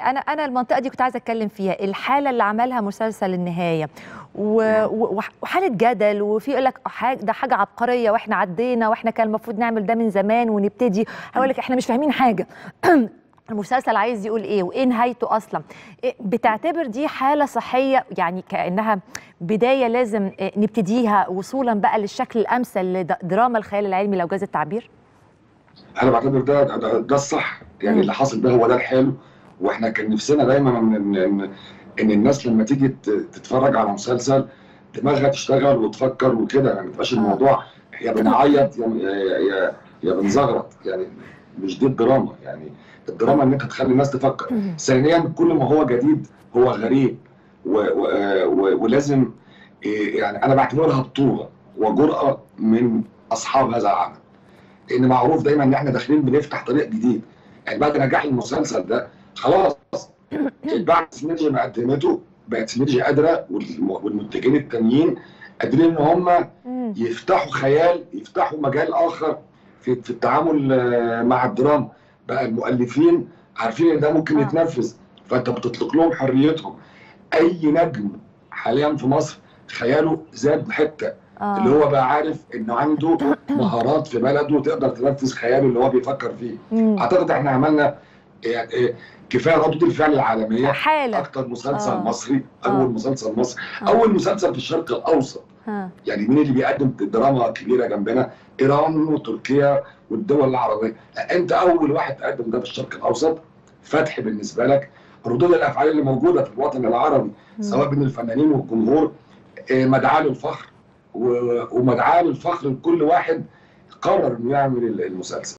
انا انا المنطقه دي كنت عايزه اتكلم فيها الحاله اللي عملها مسلسل النهايه و- و- وحاله جدل وفي يقول لك حاجه ده حاجه عبقريه واحنا عدينا واحنا كان المفروض نعمل ده من زمان ونبتدي هقول لك احنا مش فاهمين حاجه المسلسل عايز يقول ايه وايه نهايته اصلا إيه بتعتبر دي حاله صحيه يعني كانها بدايه لازم إيه نبتديها وصولا بقى للشكل الامثل لدراما الخيال العلمي لو جاز التعبير انا بعتبر ده ده, ده الصح يعني مم. اللي حاصل ده هو ده الحلو واحنا كان نفسنا دايما ان ان ان, إن الناس لما تيجي ت- تتفرج على مسلسل دماغها تشتغل وتفكر وكده يعني ما تبقاش آه. الموضوع يا بنعيط يا يا يا, يا بنزغرط يعني مش دي الدراما يعني الدراما ان انت تخلي الناس تفكر ثانيا كل ما هو جديد هو غريب و و و ولازم إيه، يعني انا بعتبرها بطوله وجرأه من اصحاب هذا العمل لان معروف دايما ان احنا داخلين بنفتح طريق جديد يعني بعد نجاح المسلسل ده خلاص بعد سينرجي ما قدمته بقت سينرجي قادره والم- والمنتجين التانيين قادرين ان هم مم. يفتحوا خيال يفتحوا مجال اخر في في التعامل آه، مع الدراما بقى المؤلفين عارفين ان ده ممكن آه. يتنفذ فانت بتطلق لهم حريتهم اي نجم حاليا في مصر خياله زاد حته آه. اللي هو بقى عارف انه عنده مهارات في بلده تقدر تنفذ خياله اللي هو بيفكر فيه مم. اعتقد احنا عملنا يعني إيه، كفايه ردود الفعل العالميه حاله اكتر مسلسل آه. مصري آه. اول مسلسل مصري آه. اول مسلسل في الشرق الاوسط ها. يعني مين اللي بيقدم دراما كبيره جنبنا ايران وتركيا والدول العربيه لا انت اول واحد تقدم ده في الشرق الاوسط فتح بالنسبه لك ردود الافعال اللي موجوده في الوطن العربي سواء بين الفنانين والجمهور آه، مدعاه للفخر و- ومدعاه للفخر لكل واحد قرر انه يعمل المسلسل